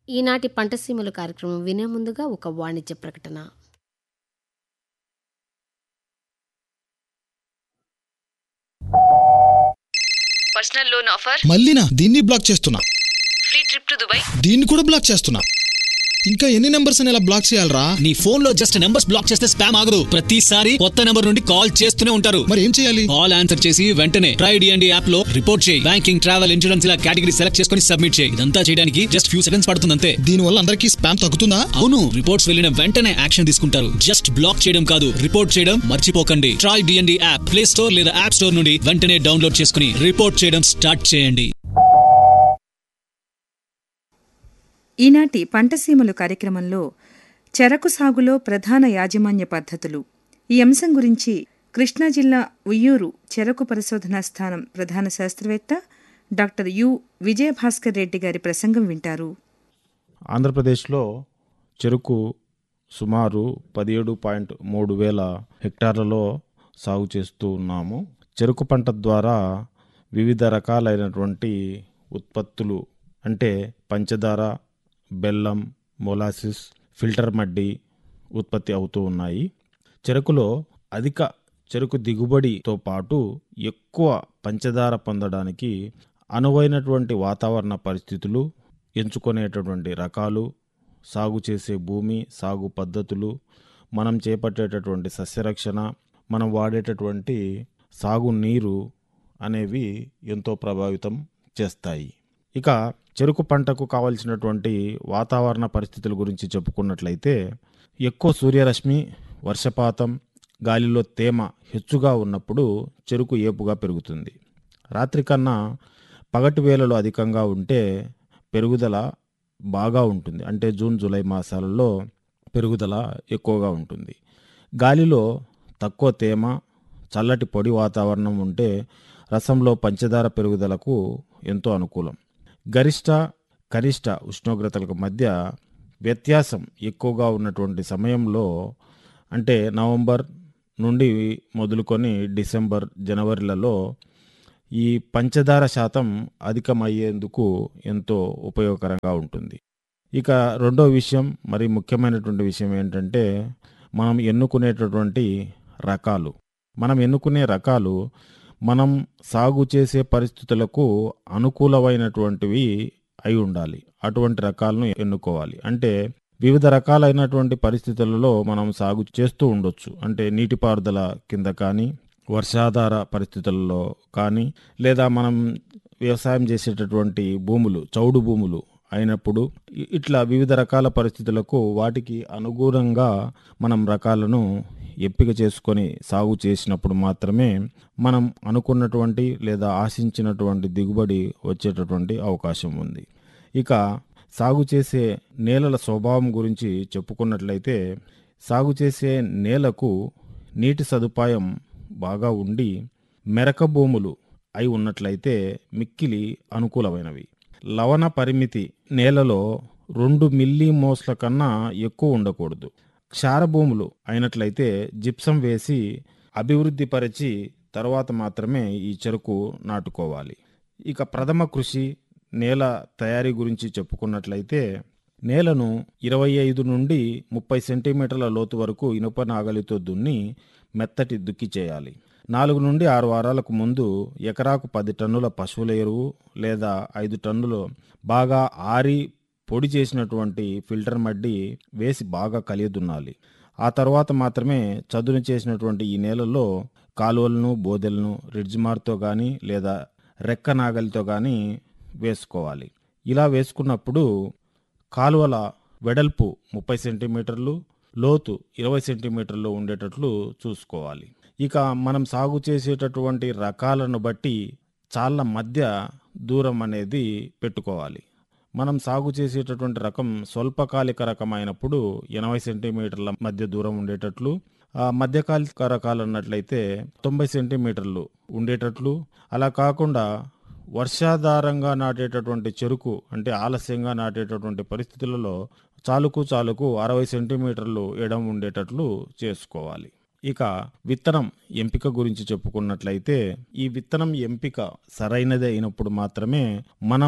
ఈనాటి పంటసీమలు కార్యక్రమం వినే ముందుగా ఒక వాణిజ్య ప్రకటన పర్సనల్ లోన్ ఆఫర్ మళ్ళీనా దీన్ని బ్లాక్ చేస్తున్నా ఫ్రీ ట్రిప్ టు దుబాయ్ దీన్ని కూడా బ్లాక్ చేస్తున్నా ఇంకా ఎన్ని నెంబర్స్ అని ఇలా బ్లాక్ చేయాలరా నీ ఫోన్ లో జస్ట్ నెంబర్స్ బ్లాక్ చేస్తే స్పామ్ ఆగదు ప్రతిసారి కొత్త నెంబర్ నుండి కాల్ చేస్తూనే ఉంటారు మరి ఏం చేయాలి కాల్ ఆన్సర్ చేసి వెంటనే ట్రై డిఎండి యాప్ లో రిపోర్ట్ చేయి బ్యాంకింగ్ ట్రావెల్ ఇన్సూరెన్స్ ఇలా కేటగిరీ సెలెక్ట్ చేసుకుని సబ్మిట్ చేయి ఇదంతా చేయడానికి జస్ట్ ఫ్యూ సెకండ్స్ పడుతుంది అంతే దీని వల్ల అందరికీ స్పామ్ తగ్గుతుందా అవును రిపోర్ట్స్ వెళ్ళిన వెంటనే యాక్షన్ తీసుకుంటారు జస్ట్ బ్లాక్ చేయడం కాదు రిపోర్ట్ చేయడం మర్చిపోకండి TRAI DND app play store లేదా యాప్ స్టోర్ నుండి వెంటనే డౌన్లోడ్ చేసుకుని రిపోర్ట్ చేయడం స్టార్ట్ చేయండి ఈనాటి పంటసీమలు కార్యక్రమంలో చెరకు సాగులో ప్రధాన యాజమాన్య పద్ధతులు ఈ అంశం గురించి కృష్ణా జిల్లా ఉయ్యూరు చెరకు పరిశోధనా స్థానం ప్రధాన శాస్త్రవేత్త డాక్టర్ యు విజయభాస్కర్ రెడ్డి గారి ప్రసంగం వింటారు ఆంధ్రప్రదేశ్లో చెరుకు సుమారు పదిహేడు పాయింట్ మూడు వేల హెక్టార్లలో సాగు చేస్తూ ఉన్నాము చెరుకు పంట ద్వారా వివిధ రకాలైనటువంటి ఉత్పత్తులు అంటే పంచదార బెల్లం మొలాసిస్ ఫిల్టర్ మడ్డి ఉత్పత్తి అవుతూ ఉన్నాయి చెరుకులో అధిక చెరుకు దిగుబడితో పాటు ఎక్కువ పంచదార పొందడానికి అనువైనటువంటి వాతావరణ పరిస్థితులు ఎంచుకునేటటువంటి రకాలు సాగు చేసే భూమి సాగు పద్ధతులు మనం చేపట్టేటటువంటి సస్యరక్షణ మనం వాడేటటువంటి సాగు నీరు అనేవి ఎంతో ప్రభావితం చేస్తాయి ఇక చెరుకు పంటకు కావలసినటువంటి వాతావరణ పరిస్థితుల గురించి చెప్పుకున్నట్లయితే ఎక్కువ సూర్యరశ్మి వర్షపాతం గాలిలో తేమ హెచ్చుగా ఉన్నప్పుడు చెరుకు ఏపుగా పెరుగుతుంది రాత్రి కన్నా పగటి వేళలో అధికంగా ఉంటే పెరుగుదల బాగా ఉంటుంది అంటే జూన్ జూలై మాసాలలో పెరుగుదల ఎక్కువగా ఉంటుంది గాలిలో తక్కువ తేమ చల్లటి పొడి వాతావరణం ఉంటే రసంలో పంచదార పెరుగుదలకు ఎంతో అనుకూలం గరిష్ట కనిష్ట ఉష్ణోగ్రతలకు మధ్య వ్యత్యాసం ఎక్కువగా ఉన్నటువంటి సమయంలో అంటే నవంబర్ నుండి మొదలుకొని డిసెంబర్ జనవరిలలో ఈ పంచదార శాతం అధికమయ్యేందుకు ఎంతో ఉపయోగకరంగా ఉంటుంది ఇక రెండో విషయం మరి ముఖ్యమైనటువంటి విషయం ఏంటంటే మనం ఎన్నుకునేటటువంటి రకాలు మనం ఎన్నుకునే రకాలు మనం సాగు చేసే పరిస్థితులకు అనుకూలమైనటువంటివి అయి ఉండాలి అటువంటి రకాలను ఎన్నుకోవాలి అంటే వివిధ రకాలైనటువంటి పరిస్థితులలో మనం సాగు చేస్తూ ఉండొచ్చు అంటే నీటిపారుదల కింద కానీ వర్షాధార పరిస్థితులలో కానీ లేదా మనం వ్యవసాయం చేసేటటువంటి భూములు చౌడు భూములు అయినప్పుడు ఇ- ఇట్లా వివిధ రకాల పరిస్థితులకు వాటికి అనుగుణంగా మనం రకాలను ఎంపిక చేసుకొని సాగు చేసినప్పుడు మాత్రమే మనం అనుకున్నటువంటి లేదా ఆశించినటువంటి దిగుబడి వచ్చేటటువంటి అవకాశం ఉంది ఇక సాగు చేసే నేలల స్వభావం గురించి చెప్పుకున్నట్లయితే సాగు చేసే నేలకు నీటి సదుపాయం బాగా ఉండి మెరక భూములు అయి ఉన్నట్లయితే మిక్కిలి అనుకూలమైనవి లవణ పరిమితి నేలలో రెండు మిల్లీ మోస్ల కన్నా ఎక్కువ ఉండకూడదు క్షార భూములు అయినట్లయితే జిప్సం వేసి అభివృద్ధి పరిచి తర్వాత మాత్రమే ఈ చెరుకు నాటుకోవాలి ఇక ప్రథమ కృషి నేల తయారీ గురించి చెప్పుకున్నట్లయితే నేలను ఇరవై ఐదు నుండి ముప్పై సెంటీమీటర్ల లోతు వరకు ఇనుప నాగలితో దున్ని మెత్తటి దుక్కి చేయాలి నాలుగు నుండి ఆరు వారాలకు ముందు ఎకరాకు పది టన్నుల పశువుల ఎరువు లేదా ఐదు టన్నులు బాగా ఆరి పొడి చేసినటువంటి ఫిల్టర్ మడ్డి వేసి బాగా కలియదున్నాలి ఆ తర్వాత మాత్రమే చదును చేసినటువంటి ఈ నేలలో కాలువలను బోదెలను రిడ్జ్మార్తో కానీ లేదా రెక్క నాగలితో కానీ వేసుకోవాలి ఇలా వేసుకున్నప్పుడు కాలువల వెడల్పు ముప్పై సెంటీమీటర్లు లోతు ఇరవై సెంటీమీటర్లు ఉండేటట్లు చూసుకోవాలి ఇక మనం సాగు చేసేటటువంటి రకాలను బట్టి చాళ్ళ మధ్య దూరం అనేది పెట్టుకోవాలి మనం సాగు చేసేటటువంటి రకం స్వల్పకాలిక రకమైనప్పుడు ఎనభై సెంటీమీటర్ల మధ్య దూరం ఉండేటట్లు ఆ మధ్యకాలిక రకాలు అన్నట్లయితే తొంభై సెంటీమీటర్లు ఉండేటట్లు అలా కాకుండా వర్షాధారంగా నాటేటటువంటి చెరుకు అంటే ఆలస్యంగా నాటేటటువంటి పరిస్థితులలో చాలుకు చాలుకు అరవై సెంటీమీటర్లు ఎడం ఉండేటట్లు చేసుకోవాలి ఇక విత్తనం ఎంపిక గురించి చెప్పుకున్నట్లయితే ఈ విత్తనం ఎంపిక సరైనది అయినప్పుడు మాత్రమే మనం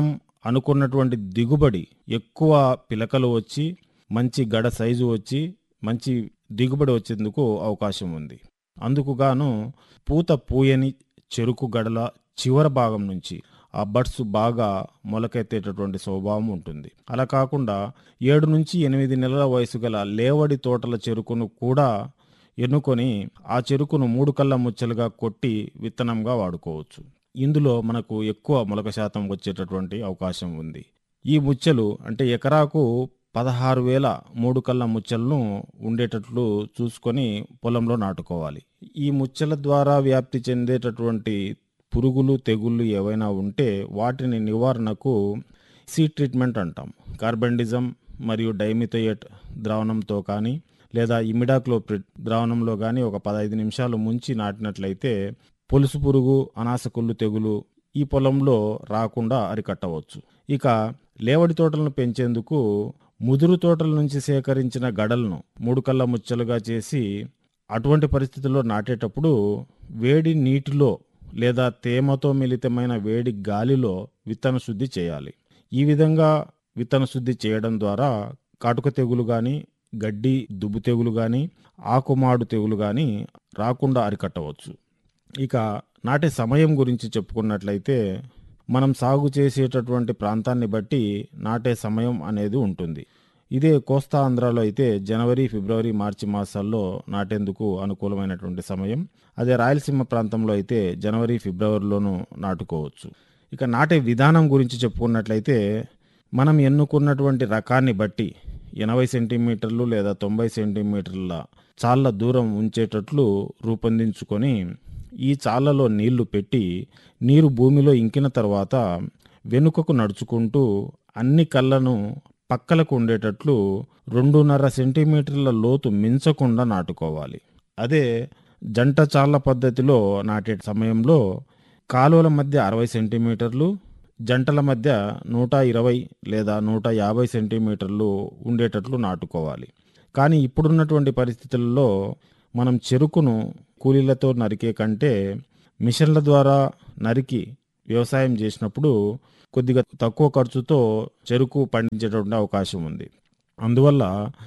అనుకున్నటువంటి దిగుబడి ఎక్కువ పిలకలు వచ్చి మంచి గడ సైజు వచ్చి మంచి దిగుబడి వచ్చేందుకు అవకాశం ఉంది అందుకు గాను పూత పూయని చెరుకు గడల చివరి భాగం నుంచి ఆ బడ్స్ బాగా మొలకెత్తేటటువంటి స్వభావం ఉంటుంది అలా కాకుండా ఏడు నుంచి ఎనిమిది నెలల వయసు గల లేవడి తోటల చెరుకును కూడా ఎన్నుకొని ఆ చెరుకును మూడు కళ్ళ ముచ్చలుగా కొట్టి విత్తనంగా వాడుకోవచ్చు ఇందులో మనకు ఎక్కువ మొలక శాతం వచ్చేటటువంటి అవకాశం ఉంది ఈ ముచ్చలు అంటే ఎకరాకు పదహారు వేల మూడు కళ్ళ ముచ్చలను ఉండేటట్లు చూసుకొని పొలంలో నాటుకోవాలి ఈ ముచ్చల ద్వారా వ్యాప్తి చెందేటటువంటి పురుగులు తెగుళ్ళు ఏవైనా ఉంటే వాటిని నివారణకు సీడ్ ట్రీట్మెంట్ అంటాం కార్బండిజం మరియు డైమిథోయేట్ ద్రావణంతో కానీ లేదా ఇమిడాక్లోప్రిడ్ ద్రావణంలో కానీ ఒక పదహైదు నిమిషాలు ముంచి నాటినట్లయితే పొలుసు పురుగు అనాసకుళ్ళు తెగులు ఈ పొలంలో రాకుండా అరికట్టవచ్చు ఇక లేవడి తోటలను పెంచేందుకు ముదురు తోటల నుంచి సేకరించిన గడలను మూడు కళ్ళ ముచ్చలుగా చేసి అటువంటి పరిస్థితుల్లో నాటేటప్పుడు వేడి నీటిలో లేదా తేమతో మిళితమైన వేడి గాలిలో విత్తన శుద్ధి చేయాలి ఈ విధంగా విత్తన శుద్ధి చేయడం ద్వారా కాటుక తెగులు కానీ గడ్డి దుబ్బు తెగులు కానీ ఆకుమాడు తెగులు కానీ రాకుండా అరికట్టవచ్చు ఇక నాటే సమయం గురించి చెప్పుకున్నట్లయితే మనం సాగు చేసేటటువంటి ప్రాంతాన్ని బట్టి నాటే సమయం అనేది ఉంటుంది ఇదే కోస్తా ఆంధ్రాలో అయితే జనవరి ఫిబ్రవరి మార్చి మాసాల్లో నాటేందుకు అనుకూలమైనటువంటి సమయం అదే రాయలసీమ ప్రాంతంలో అయితే జనవరి ఫిబ్రవరిలోనూ నాటుకోవచ్చు ఇక నాటే విధానం గురించి చెప్పుకున్నట్లయితే మనం ఎన్నుకున్నటువంటి రకాన్ని బట్టి ఎనభై సెంటీమీటర్లు లేదా తొంభై సెంటీమీటర్ల చాళ్ళ దూరం ఉంచేటట్లు రూపొందించుకొని ఈ చాళ్ళలో నీళ్లు పెట్టి నీరు భూమిలో ఇంకిన తర్వాత వెనుకకు నడుచుకుంటూ అన్ని కళ్ళను పక్కలకు ఉండేటట్లు రెండున్నర సెంటీమీటర్ల లోతు మించకుండా నాటుకోవాలి అదే జంట చాళ్ళ పద్ధతిలో నాటే సమయంలో కాలువల మధ్య అరవై సెంటీమీటర్లు జంటల మధ్య నూట ఇరవై లేదా నూట యాభై సెంటీమీటర్లు ఉండేటట్లు నాటుకోవాలి కానీ ఇప్పుడున్నటువంటి పరిస్థితుల్లో మనం చెరుకును కూలీలతో నరికే కంటే మిషన్ల ద్వారా నరికి వ్యవసాయం చేసినప్పుడు కొద్దిగా తక్కువ ఖర్చుతో చెరుకు పండించేటువంటి అవకాశం ఉంది అందువల్ల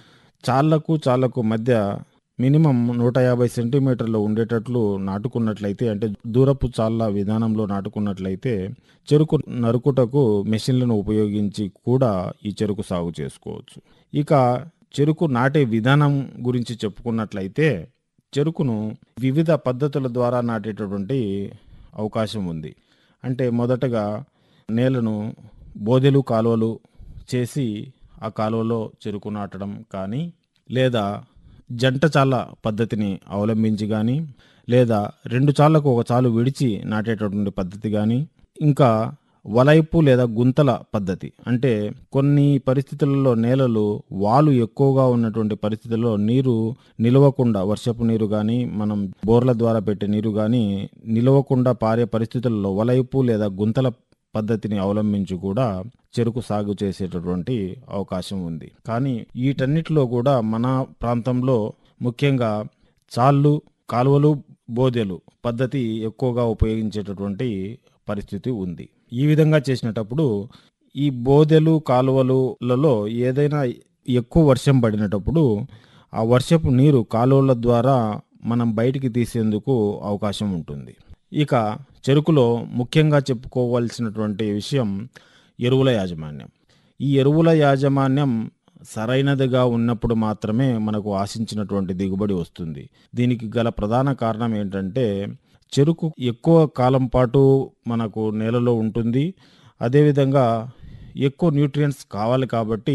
చాళ్లకు చాళ్లకు మధ్య మినిమం నూట యాభై సెంటీమీటర్లు ఉండేటట్లు నాటుకున్నట్లయితే అంటే దూరపు చాళ్ళ విధానంలో నాటుకున్నట్లయితే చెరుకు నరుకుటకు మెషిన్లను ఉపయోగించి కూడా ఈ చెరుకు సాగు చేసుకోవచ్చు ఇక చెరుకు నాటే విధానం గురించి చెప్పుకున్నట్లయితే చెరుకును వివిధ పద్ధతుల ద్వారా నాటేటటువంటి అవకాశం ఉంది అంటే మొదటగా నేలను బోదెలు కాలువలు చేసి ఆ కాలువలో చెరుకు నాటడం కానీ లేదా జంట చాల పద్ధతిని అవలంబించి కానీ లేదా రెండు చాళ్లకు ఒక చాలు విడిచి నాటేటటువంటి పద్ధతి కానీ ఇంకా వలైపు లేదా గుంతల పద్ధతి అంటే కొన్ని పరిస్థితులలో నేలలు వాలు ఎక్కువగా ఉన్నటువంటి పరిస్థితుల్లో నీరు నిలవకుండా వర్షపు నీరు కానీ మనం బోర్ల ద్వారా పెట్టే నీరు కానీ నిలవకుండా పారే పరిస్థితుల్లో వలైపు లేదా గుంతల పద్ధతిని అవలంబించి కూడా చెరుకు సాగు చేసేటటువంటి అవకాశం ఉంది కానీ వీటన్నిటిలో కూడా మన ప్రాంతంలో ముఖ్యంగా చాళ్ళు కాలువలు బోదెలు పద్ధతి ఎక్కువగా ఉపయోగించేటటువంటి పరిస్థితి ఉంది ఈ విధంగా చేసినప్పుడు ఈ బోదెలు కాలువలలో ఏదైనా ఎక్కువ వర్షం పడినప్పుడు ఆ వర్షపు నీరు కాలువల ద్వారా మనం బయటికి తీసేందుకు అవకాశం ఉంటుంది ఇక చెరుకులో ముఖ్యంగా చెప్పుకోవాల్సినటువంటి విషయం ఎరువుల యాజమాన్యం ఈ ఎరువుల యాజమాన్యం సరైనదిగా ఉన్నప్పుడు మాత్రమే మనకు ఆశించినటువంటి దిగుబడి వస్తుంది దీనికి గల ప్రధాన కారణం ఏంటంటే చెరుకు ఎక్కువ కాలం పాటు మనకు నేలలో ఉంటుంది అదేవిధంగా ఎక్కువ న్యూట్రియంట్స్ కావాలి కాబట్టి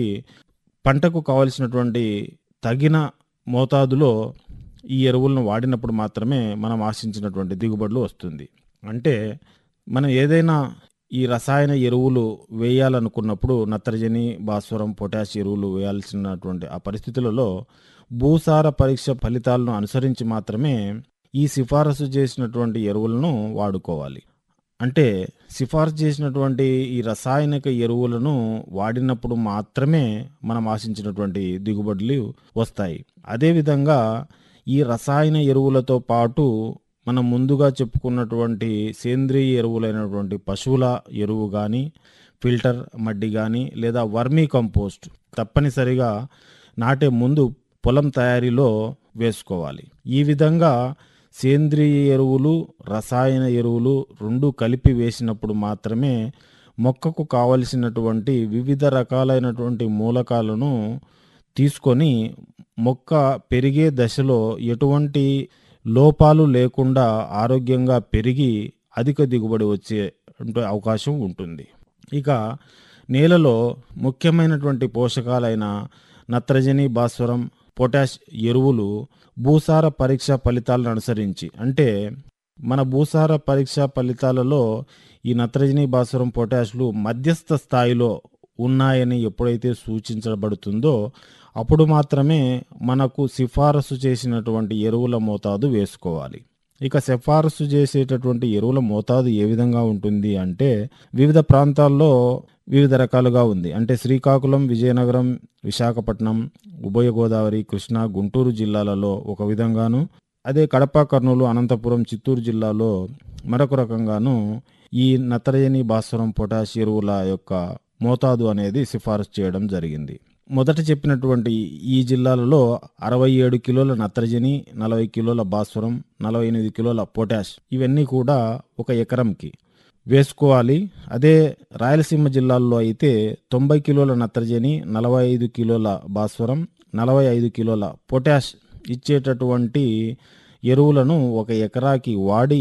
పంటకు కావలసినటువంటి తగిన మోతాదులో ఈ ఎరువులను వాడినప్పుడు మాత్రమే మనం ఆశించినటువంటి దిగుబడులు వస్తుంది అంటే మనం ఏదైనా ఈ రసాయన ఎరువులు వేయాలనుకున్నప్పుడు నత్రజని భాస్వరం పొటాష్ ఎరువులు వేయాల్సినటువంటి ఆ పరిస్థితులలో భూసార పరీక్ష ఫలితాలను అనుసరించి మాత్రమే ఈ సిఫారసు చేసినటువంటి ఎరువులను వాడుకోవాలి అంటే సిఫారసు చేసినటువంటి ఈ రసాయనిక ఎరువులను వాడినప్పుడు మాత్రమే మనం ఆశించినటువంటి దిగుబడులు వస్తాయి అదేవిధంగా ఈ రసాయన ఎరువులతో పాటు మనం ముందుగా చెప్పుకున్నటువంటి సేంద్రియ ఎరువులైనటువంటి పశువుల ఎరువు కానీ ఫిల్టర్ మడ్డి కానీ లేదా వర్మీ కంపోస్ట్ తప్పనిసరిగా నాటే ముందు పొలం తయారీలో వేసుకోవాలి ఈ విధంగా సేంద్రియ ఎరువులు రసాయన ఎరువులు రెండు కలిపి వేసినప్పుడు మాత్రమే మొక్కకు కావలసినటువంటి వివిధ రకాలైనటువంటి మూలకాలను తీసుకొని మొక్క పెరిగే దశలో ఎటువంటి లోపాలు లేకుండా ఆరోగ్యంగా పెరిగి అధిక దిగుబడి వచ్చే అవకాశం ఉంటుంది ఇక నేలలో ముఖ్యమైనటువంటి పోషకాలైన నత్రజని భాస్వరం పొటాష్ ఎరువులు భూసార పరీక్ష ఫలితాలను అనుసరించి అంటే మన భూసార పరీక్ష ఫలితాలలో ఈ నత్రజని భాస్వరం పొటాష్లు మధ్యస్థ స్థాయిలో ఉన్నాయని ఎప్పుడైతే సూచించబడుతుందో అప్పుడు మాత్రమే మనకు సిఫారసు చేసినటువంటి ఎరువుల మోతాదు వేసుకోవాలి ఇక సిఫారసు చేసేటటువంటి ఎరువుల మోతాదు ఏ విధంగా ఉంటుంది అంటే వివిధ ప్రాంతాల్లో వివిధ రకాలుగా ఉంది అంటే శ్రీకాకుళం విజయనగరం విశాఖపట్నం ఉభయ గోదావరి కృష్ణా గుంటూరు జిల్లాలలో ఒక విధంగాను అదే కడప కర్నూలు అనంతపురం చిత్తూరు జిల్లాలో మరొక రకంగాను ఈ నత్రజని భాస్వరం పొటాష్ ఎరువుల యొక్క మోతాదు అనేది సిఫారసు చేయడం జరిగింది మొదట చెప్పినటువంటి ఈ జిల్లాలలో అరవై ఏడు కిలోల నత్రజని నలభై కిలోల భాస్వరం నలభై ఎనిమిది కిలోల పొటాష్ ఇవన్నీ కూడా ఒక ఎకరంకి వేసుకోవాలి అదే రాయలసీమ జిల్లాల్లో అయితే తొంభై కిలోల నత్రజని నలభై ఐదు కిలోల భాస్వరం నలభై ఐదు కిలోల పొటాష్ ఇచ్చేటటువంటి ఎరువులను ఒక ఎకరాకి వాడి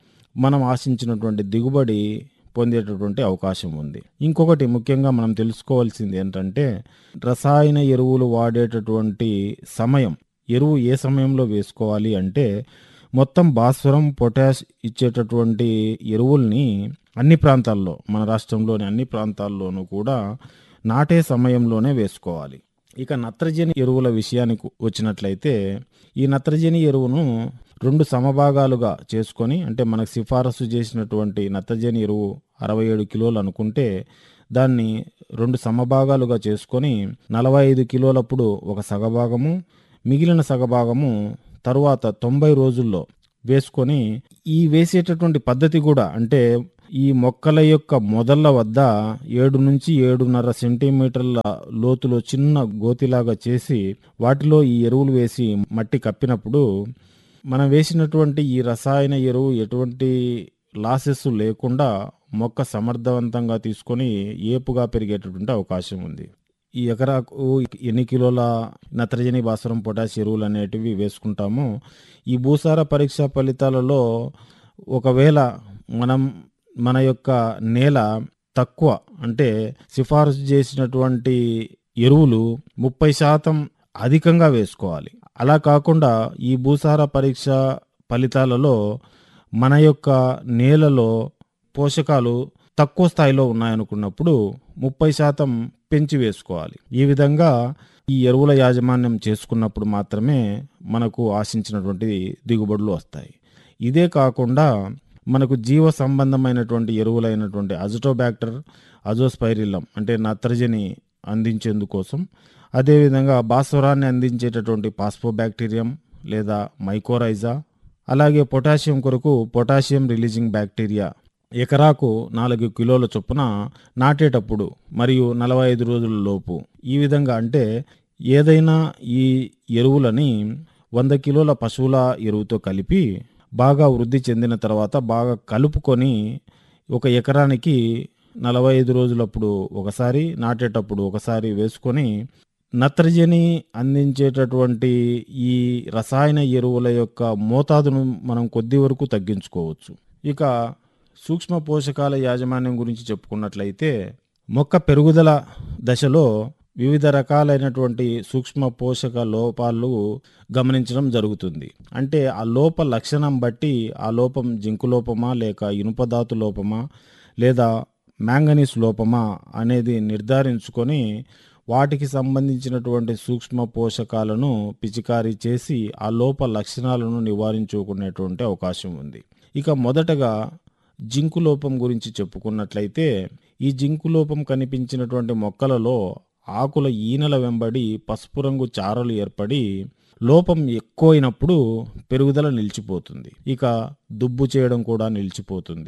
మనం ఆశించినటువంటి దిగుబడి పొందేటటువంటి అవకాశం ఉంది ఇంకొకటి ముఖ్యంగా మనం తెలుసుకోవాల్సింది ఏంటంటే రసాయన ఎరువులు వాడేటటువంటి సమయం ఎరువు ఏ సమయంలో వేసుకోవాలి అంటే మొత్తం భాస్వరం పొటాష్ ఇచ్చేటటువంటి ఎరువుల్ని అన్ని ప్రాంతాల్లో మన రాష్ట్రంలోని అన్ని ప్రాంతాల్లోనూ కూడా నాటే సమయంలోనే వేసుకోవాలి ఇక నత్రజని ఎరువుల విషయానికి వచ్చినట్లయితే ఈ నత్రజని ఎరువును రెండు సమభాగాలుగా చేసుకొని అంటే మనకు సిఫారసు చేసినటువంటి నత్రజని ఎరువు అరవై ఏడు కిలోలు అనుకుంటే దాన్ని రెండు సమభాగాలుగా చేసుకొని నలభై ఐదు కిలోలప్పుడు ఒక సగభాగము మిగిలిన సగభాగము తరువాత తొంభై రోజుల్లో వేసుకొని ఈ వేసేటటువంటి పద్ధతి కూడా అంటే ఈ మొక్కల యొక్క మొదళ్ళ వద్ద ఏడు నుంచి ఏడున్నర సెంటీమీటర్ల లోతులో చిన్న గోతిలాగా చేసి వాటిలో ఈ ఎరువులు వేసి మట్టి కప్పినప్పుడు మనం వేసినటువంటి ఈ రసాయన ఎరువు ఎటువంటి లాసెస్ లేకుండా మొక్క సమర్థవంతంగా తీసుకొని ఏపుగా పెరిగేటటువంటి అవకాశం ఉంది ఈ ఎకరాకు ఎన్ని కిలోల నత్రజని భాస్వరం పొటాష్ ఎరువులు అనేటివి వేసుకుంటామో ఈ భూసార పరీక్ష ఫలితాలలో ఒకవేళ మనం మన యొక్క నేల తక్కువ అంటే సిఫారసు చేసినటువంటి ఎరువులు ముప్పై శాతం అధికంగా వేసుకోవాలి అలా కాకుండా ఈ భూసార పరీక్ష ఫలితాలలో మన యొక్క నేలలో పోషకాలు తక్కువ స్థాయిలో ఉన్నాయనుకున్నప్పుడు ముప్పై శాతం పెంచి వేసుకోవాలి ఈ విధంగా ఈ ఎరువుల యాజమాన్యం చేసుకున్నప్పుడు మాత్రమే మనకు ఆశించినటువంటి దిగుబడులు వస్తాయి ఇదే కాకుండా మనకు జీవ సంబంధమైనటువంటి ఎరువులైనటువంటి అజటోబ్యాక్టర్ అజోస్పైరిల్లం అంటే నత్రజని అందించేందుకోసం అదేవిధంగా భాస్వరాన్ని అందించేటటువంటి పాస్పోబ్యాక్టీరియం లేదా మైకోరైజా అలాగే పొటాషియం కొరకు పొటాషియం రిలీజింగ్ బ్యాక్టీరియా ఎకరాకు నాలుగు కిలోల చొప్పున నాటేటప్పుడు మరియు నలభై ఐదు రోజుల లోపు ఈ విధంగా అంటే ఏదైనా ఈ ఎరువులని వంద కిలోల పశువుల ఎరువుతో కలిపి బాగా వృద్ధి చెందిన తర్వాత బాగా కలుపుకొని ఒక ఎకరానికి నలభై ఐదు రోజులప్పుడు ఒకసారి నాటేటప్పుడు ఒకసారి వేసుకొని నత్రజని అందించేటటువంటి ఈ రసాయన ఎరువుల యొక్క మోతాదును మనం కొద్ది వరకు తగ్గించుకోవచ్చు ఇక సూక్ష్మ పోషకాల యాజమాన్యం గురించి చెప్పుకున్నట్లయితే మొక్క పెరుగుదల దశలో వివిధ రకాలైనటువంటి సూక్ష్మ పోషక లోపాలు గమనించడం జరుగుతుంది అంటే ఆ లోప లక్షణం బట్టి ఆ లోపం జింకు లోపమా లేక ఇనుపధాతు లోపమా లేదా మ్యాంగనీస్ లోపమా అనేది నిర్ధారించుకొని వాటికి సంబంధించినటువంటి సూక్ష్మ పోషకాలను పిచికారీ చేసి ఆ లోప లక్షణాలను నివారించుకునేటువంటి అవకాశం ఉంది ఇక మొదటగా జింకు లోపం గురించి చెప్పుకున్నట్లయితే ఈ జింకు లోపం కనిపించినటువంటి మొక్కలలో ఆకుల ఈనెల వెంబడి పసుపు రంగు చారలు ఏర్పడి లోపం ఎక్కువైనప్పుడు పెరుగుదల నిలిచిపోతుంది ఇక దుబ్బు చేయడం కూడా నిలిచిపోతుంది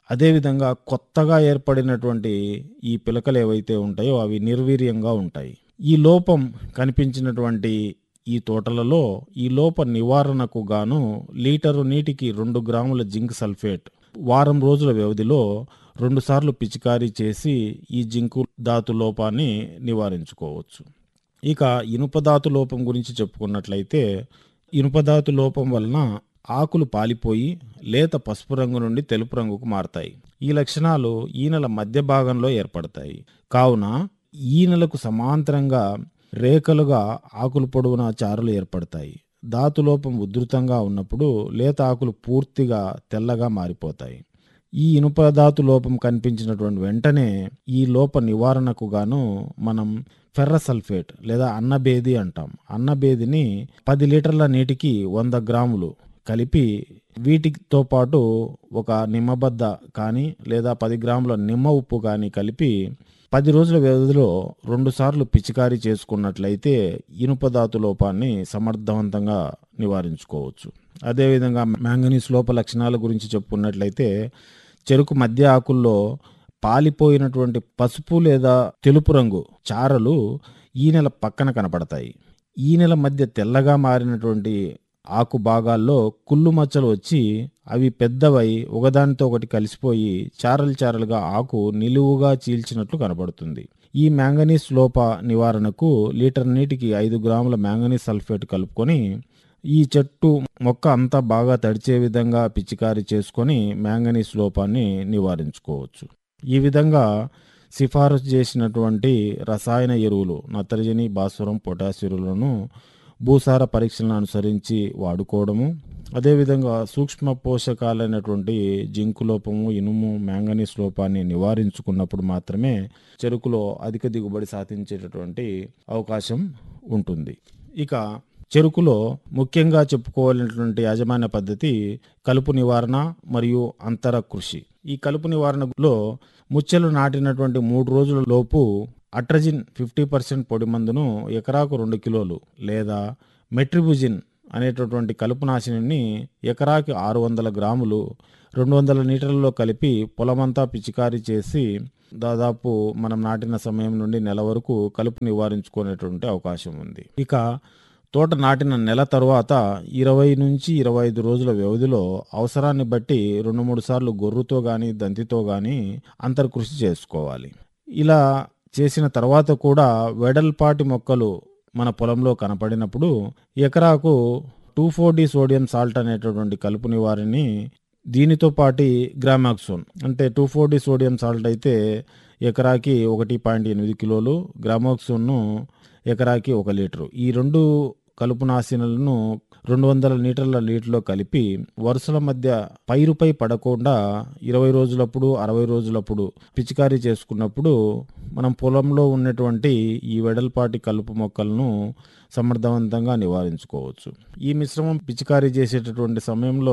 అదేవిధంగా కొత్తగా ఏర్పడినటువంటి ఈ పిలకలు ఏవైతే ఉంటాయో అవి నిర్వీర్యంగా ఉంటాయి ఈ లోపం కనిపించినటువంటి ఈ తోటలలో ఈ లోప నివారణకు గాను లీటరు నీటికి రెండు గ్రాముల జింక్ సల్ఫేట్ వారం రోజుల వ్యవధిలో రెండుసార్లు పిచికారీ చేసి ఈ జింకు ధాతు లోపాన్ని నివారించుకోవచ్చు ఇక ఇనుపధాతు లోపం గురించి చెప్పుకున్నట్లయితే ఇనుపధాతు లోపం వలన ఆకులు పాలిపోయి లేత పసుపు రంగు నుండి తెలుపు రంగుకు మారతాయి ఈ లక్షణాలు ఈనెల మధ్య భాగంలో ఏర్పడతాయి కావున ఈనెలకు సమాంతరంగా రేఖలుగా ఆకులు పొడవునా చారులు ఏర్పడతాయి ధాతులోపం ఉధృతంగా ఉన్నప్పుడు లేత ఆకులు పూర్తిగా తెల్లగా మారిపోతాయి ఈ ఇనుప ధాతు లోపం కనిపించినటువంటి వెంటనే ఈ లోప నివారణకు గాను మనం ఫెర్రసల్ఫేట్ లేదా అన్నబేది అంటాం అన్నబేదిని పది లీటర్ల నీటికి వంద గ్రాములు కలిపి వీటితో పాటు ఒక నిమ్మబద్ద కానీ లేదా పది గ్రాముల నిమ్మ ఉప్పు కానీ కలిపి పది రోజుల వ్యవధిలో రెండుసార్లు పిచికారీ చేసుకున్నట్లయితే ఇనుప ధాతు లోపాన్ని సమర్థవంతంగా నివారించుకోవచ్చు అదేవిధంగా మ్యాంగనీస్ లోప లక్షణాల గురించి చెప్పుకున్నట్లయితే చెరుకు మధ్య ఆకుల్లో పాలిపోయినటువంటి పసుపు లేదా తెలుపు రంగు చారలు ఈ నెల పక్కన కనపడతాయి ఈ నెల మధ్య తెల్లగా మారినటువంటి ఆకు భాగాల్లో కుళ్ళు మచ్చలు వచ్చి అవి పెద్దవై ఒకదానితో ఒకటి కలిసిపోయి చారలు చారలుగా ఆకు నిలువుగా చీల్చినట్లు కనపడుతుంది ఈ మ్యాంగనీస్ లోప నివారణకు లీటర్ నీటికి ఐదు గ్రాముల మ్యాంగనీస్ సల్ఫేట్ కలుపుకొని ఈ చెట్టు మొక్క అంతా బాగా తడిచే విధంగా పిచికారీ చేసుకొని మ్యాంగనీస్ లోపాన్ని నివారించుకోవచ్చు ఈ విధంగా సిఫారసు చేసినటువంటి రసాయన ఎరువులు నత్రజని భాస్వరం పొటాష్ ఎరువులను భూసార పరీక్షలను అనుసరించి వాడుకోవడము అదేవిధంగా సూక్ష్మ పోషకాలైనటువంటి జింకు లోపము ఇనుము మ్యాంగనీస్ లోపాన్ని నివారించుకున్నప్పుడు మాత్రమే చెరుకులో అధిక దిగుబడి సాధించేటటువంటి అవకాశం ఉంటుంది ఇక చెరుకులో ముఖ్యంగా చెప్పుకోవాలనేటువంటి యాజమాన్య పద్ధతి కలుపు నివారణ మరియు అంతర కృషి ఈ కలుపు నివారణలో ముచ్చెలు నాటినటువంటి మూడు రోజుల లోపు అట్రజిన్ ఫిఫ్టీ పర్సెంట్ పొడి మందును ఎకరాకు రెండు కిలోలు లేదా మెట్రిబుజిన్ అనేటటువంటి కలుపు నాశిని ఎకరాకి ఆరు వందల గ్రాములు రెండు వందల లీటర్లలో కలిపి పొలమంతా పిచికారీ చేసి దాదాపు మనం నాటిన సమయం నుండి నెల వరకు కలుపు నివారించుకునేటువంటి అవకాశం ఉంది ఇక తోట నాటిన నెల తరువాత ఇరవై నుంచి ఇరవై ఐదు రోజుల వ్యవధిలో అవసరాన్ని బట్టి రెండు మూడు సార్లు గొర్రుతో కానీ దంతితో కానీ అంతర్కృషి చేసుకోవాలి ఇలా చేసిన తర్వాత కూడా వెడల్పాటి మొక్కలు మన పొలంలో కనపడినప్పుడు ఎకరాకు two four D sodium salt అనేటటువంటి కలుపు నివారిని దీనితో పాటి గ్రామాక్సోన్ అంటే two four D sodium salt అయితే ఎకరాకి ఒకటి పాయింట్ ఎనిమిది కిలోలు గ్రామాక్సోన్ను ఎకరాకి ఒక లీటరు ఈ రెండు కలుపు నాశనలను రెండు వందల లీటర్ల నీటిలో కలిపి వరుసల మధ్య పైరుపై పడకుండా ఇరవై రోజులప్పుడు అరవై రోజులప్పుడు పిచికారీ చేసుకున్నప్పుడు మనం పొలంలో ఉన్నటువంటి ఈ వెడల్పాటి కలుపు మొక్కలను సమర్థవంతంగా నివారించుకోవచ్చు ఈ మిశ్రమం పిచికారీ చేసేటటువంటి సమయంలో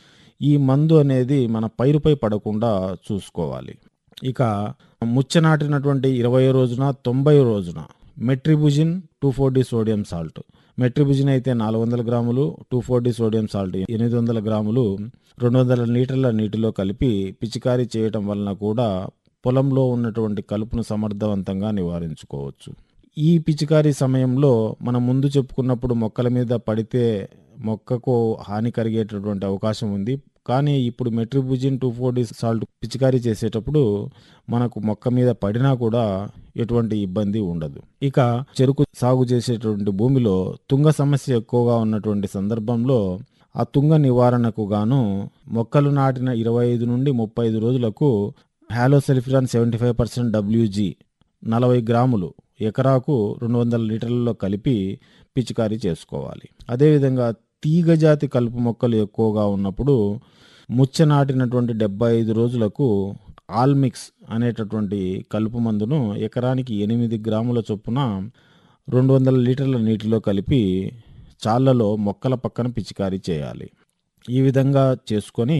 ఈ మందు అనేది మన పైరుపై పడకుండా చూసుకోవాలి ఇక ముచ్చనాటినటువంటి ఇరవై రోజున తొంభై రోజున metribuzin two four D sodium salt metribuzin అయితే నాలుగు వందల గ్రాములు two four D sodium salt ఎనిమిది వందల గ్రాములు రెండు వందల లీటర్ల నీటిలో కలిపి పిచికారీ చేయటం వలన కూడా పొలంలో ఉన్నటువంటి కలుపును సమర్థవంతంగా నివారించుకోవచ్చు ఈ పిచికారీ సమయంలో మనం ముందు చెప్పుకున్నప్పుడు మొక్కల మీద పడితే మొక్కకు హాని కలిగేటటువంటి అవకాశం ఉంది కానీ ఇప్పుడు metribuzin two four D salt పిచికారీ చేసేటప్పుడు మనకు మొక్క మీద పడినా కూడా ఎటువంటి ఇబ్బంది ఉండదు ఇక చెరుకు సాగు చేసేటువంటి భూమిలో తుంగ సమస్య ఎక్కువగా ఉన్నటువంటి సందర్భంలో ఆ తుంగ నివారణకు గాను మొక్కలు నాటిన ఇరవై ఐదు నుండి ముప్పై ఐదు రోజులకు halosulfuron seventy five percent WG నలభై గ్రాములు ఎకరాకు రెండు వందల లీటర్లలో కలిపి పిచికారీ చేసుకోవాలి అదేవిధంగా తీగజాతి కలుపు మొక్కలు ఎక్కువగా ఉన్నప్పుడు ముచ్చ నాటినటువంటి డెబ్బై ఐదు రోజులకు ఆల్మిక్స్ అనేటటువంటి కలుపు మందును ఎకరానికి ఎనిమిది గ్రాముల చొప్పున రెండు వందల లీటర్ల నీటిలో కలిపి చాళ్లలో మొక్కల పక్కన పిచికారీ చేయాలి ఈ విధంగా చేసుకొని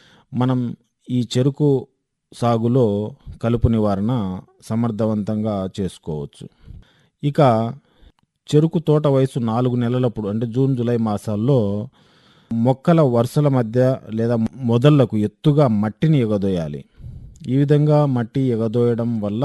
మనం ఈ చెరుకు సాగులో కలుపు నివారణ సమర్థవంతంగా చేసుకోవచ్చు ఇక చెరుకు తోట వయసు నాలుగు నెలలప్పుడు అంటే జూన్ జూలై మాసాల్లో మొక్కల వరుసల మధ్య లేదా మొదళ్లకు ఎత్తుగా మట్టిని ఎగదోయాలి ఈ విధంగా మట్టి ఎగదోయడం వల్ల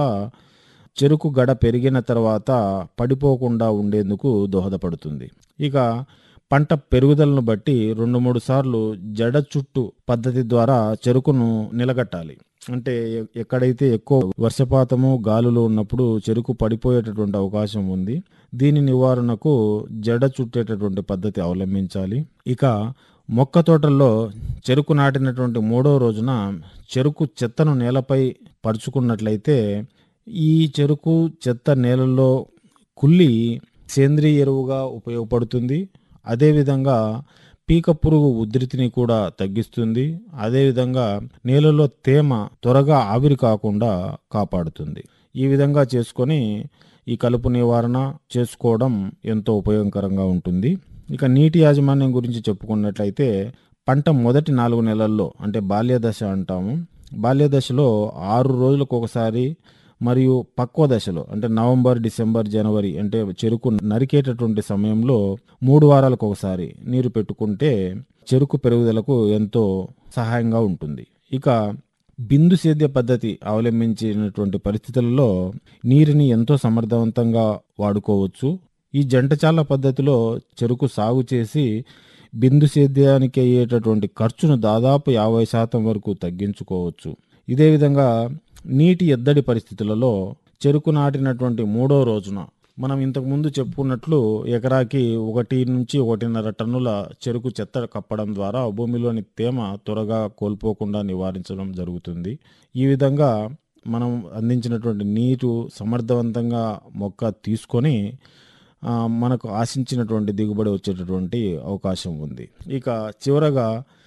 చెరుకు గడ పెరిగిన తర్వాత పడిపోకుండా ఉండేందుకు దోహదపడుతుంది ఇక పంట పెరుగుదలను బట్టి రెండు మూడు సార్లు జడ చుట్టు పద్ధతి ద్వారా చెరుకును నిలగట్టాలి అంటే ఎ- ఎక్కడైతే ఎక్కువ వర్షపాతము గాలులు ఉన్నప్పుడు చెరుకు పడిపోయేటటువంటి అవకాశం ఉంది దీని నివారణకు జడ చుట్టేటటువంటి పద్ధతి అవలంబించాలి ఇక మొక్క తోటల్లో చెరుకు నాటినటువంటి మూడో రోజున చెరుకు చెత్తను నేలపై పరుచుకున్నట్లయితే ఈ చెరుకు చెత్త నేలల్లో కుళ్ళి సేంద్రియ ఎరువుగా ఉపయోగపడుతుంది అదేవిధంగా పీక పురుగు ఉధృతిని కూడా తగ్గిస్తుంది అదేవిధంగా నేలలో తేమ త్వరగా ఆవిరి కాకుండా కాపాడుతుంది ఈ విధంగా చేసుకొని ఈ కలుపు నివారణ చేసుకోవడం ఎంతో ఉపయోగకరంగా ఉంటుంది ఇక నీటి యాజమాన్యం గురించి చెప్పుకున్నట్లయితే పంట మొదటి నాలుగు నెలల్లో అంటే బాల్య దశ అంటాము బాల్య దశలో ఆరు రోజులకు ఒకసారి మరియు పక్వ దశలో అంటే నవంబర్ డిసెంబర్ జనవరి అంటే చెరుకు నరికేటటువంటి సమయంలో మూడు వారాలకు ఒకసారి నీరు పెట్టుకుంటే చెరుకు పెరుగుదలకు ఎంతో సహాయంగా ఉంటుంది ఇక బిందు సేద్య పద్ధతి అవలంబించినటువంటి పరిస్థితులలో నీరుని ఎంతో సమర్థవంతంగా వాడుకోవచ్చు ఈ జంటచాల పద్ధతిలో చెరుకు సాగు చేసి బిందు సేద్యానికి అయ్యేటటువంటి ఖర్చును దాదాపు యాభై శాతం వరకు తగ్గించుకోవచ్చు ఇదే విధంగా నీటి ఎద్దడి పరిస్థితులలో చెరుకు నాటినటువంటి మూడో రోజున మనం ఇంతకుముందు చెప్పుకున్నట్లు ఎకరాకి ఒకటి నుంచి ఒకటిన్నర టన్నుల చెరుకు చెత్త కప్పడం ద్వారా భూమిలోని తేమ త్వరగా కోల్పోకుండా నివారించడం జరుగుతుంది ఈ విధంగా మనం అందించినటువంటి నీరు సమర్థవంతంగా మొక్క తీసుకొని ఆ, మనకు ఆశించినటువంటి దిగుబడి వచ్చేటటువంటి అవకాశం ఉంది ఇక చివరగా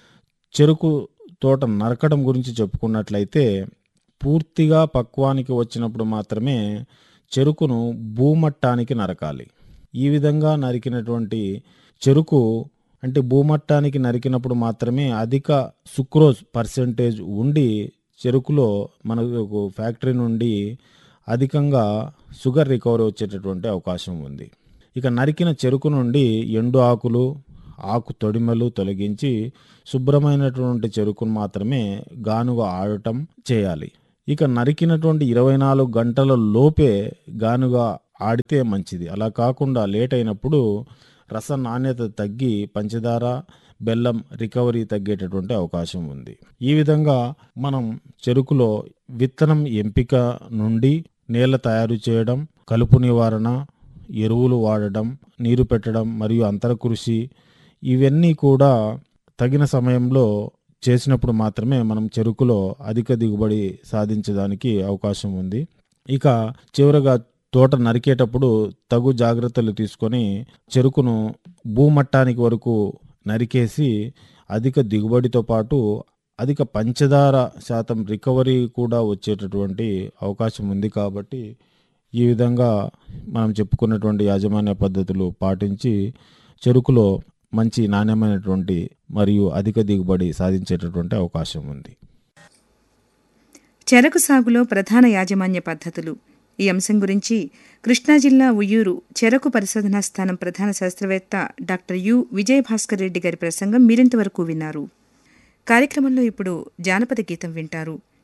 చెరుకు తోట నరకడం గురించి చెప్పుకున్నట్లయితే పూర్తిగా పక్వానికి వచ్చినప్పుడు మాత్రమే చెరుకును భూమట్టానికి నరకాలి ఈ విధంగా నరికినటువంటి చెరుకు అంటే భూమట్టానికి నరికినప్పుడు మాత్రమే అధిక సుక్రోజ్ పర్సెంటేజ్ ఉండి చెరుకులో మనకు ఫ్యాక్టరీ నుండి అధికంగా షుగర్ రికవరీ వచ్చేటటువంటి అవకాశం ఉంది ఇక నరికిన చెరుకు నుండి ఎండు ఆకులు ఆకు తొడిమలు తొలగించి శుభ్రమైనటువంటి చెరుకును మాత్రమే గానుగా ఆడటం చేయాలి ఇక నరికినటువంటి ఇరవై నాలుగు గంటల లోపే గానుగా ఆడితే మంచిది అలా కాకుండా లేట్ అయినప్పుడు రస నాణ్యత తగ్గి పంచదార బెల్లం రికవరీ తగ్గేటటువంటి అవకాశం ఉంది ఈ విధంగా మనం చెరుకులో విత్తనం ఎంపిక నుండి నేల తయారు చేయడం కలుపు నివారణ ఎరువులు వాడడం నీరు పెట్టడం మరియు అంతర కృషి ఇవన్నీ కూడా తగిన సమయంలో చేసినప్పుడు మాత్రమే మనం చెరుకులో అధిక దిగుబడి సాధించడానికి అవకాశం ఉంది ఇక చివరగా తోట నరికేటప్పుడు తగు జాగ్రత్తలు తీసుకొని చెరుకును భూమట్టానికి వరకు నరికేసి అధిక దిగుబడితో పాటు అధిక పంచదార శాతం రికవరీ కూడా వచ్చేటటువంటి అవకాశం ఉంది కాబట్టి ఈ విధంగా మనం చెప్పుకున్నటువంటి యాజమాన్య పద్ధతులు పాటించి చెరుకులో మంచి నాణ్యమైనటువంటి మరియు అధిక దిగుబడి సాధించేటటువంటి అవకాశం ఉంది చెరకు సాగులో ప్రధాన యాజమాన్య పద్ధతులు ఈ అంశం గురించి కృష్ణా జిల్లా ఉయ్యూరు చెరకు పరిశోధనా స్థానం ప్రధాన శాస్త్రవేత్త డాక్టర్ యు విజయభాస్కర్ రెడ్డి గారి ప్రసంగం మీరింతవరకు విన్నారు కార్యక్రమంలో ఇప్పుడు జానపద గీతం వింటారు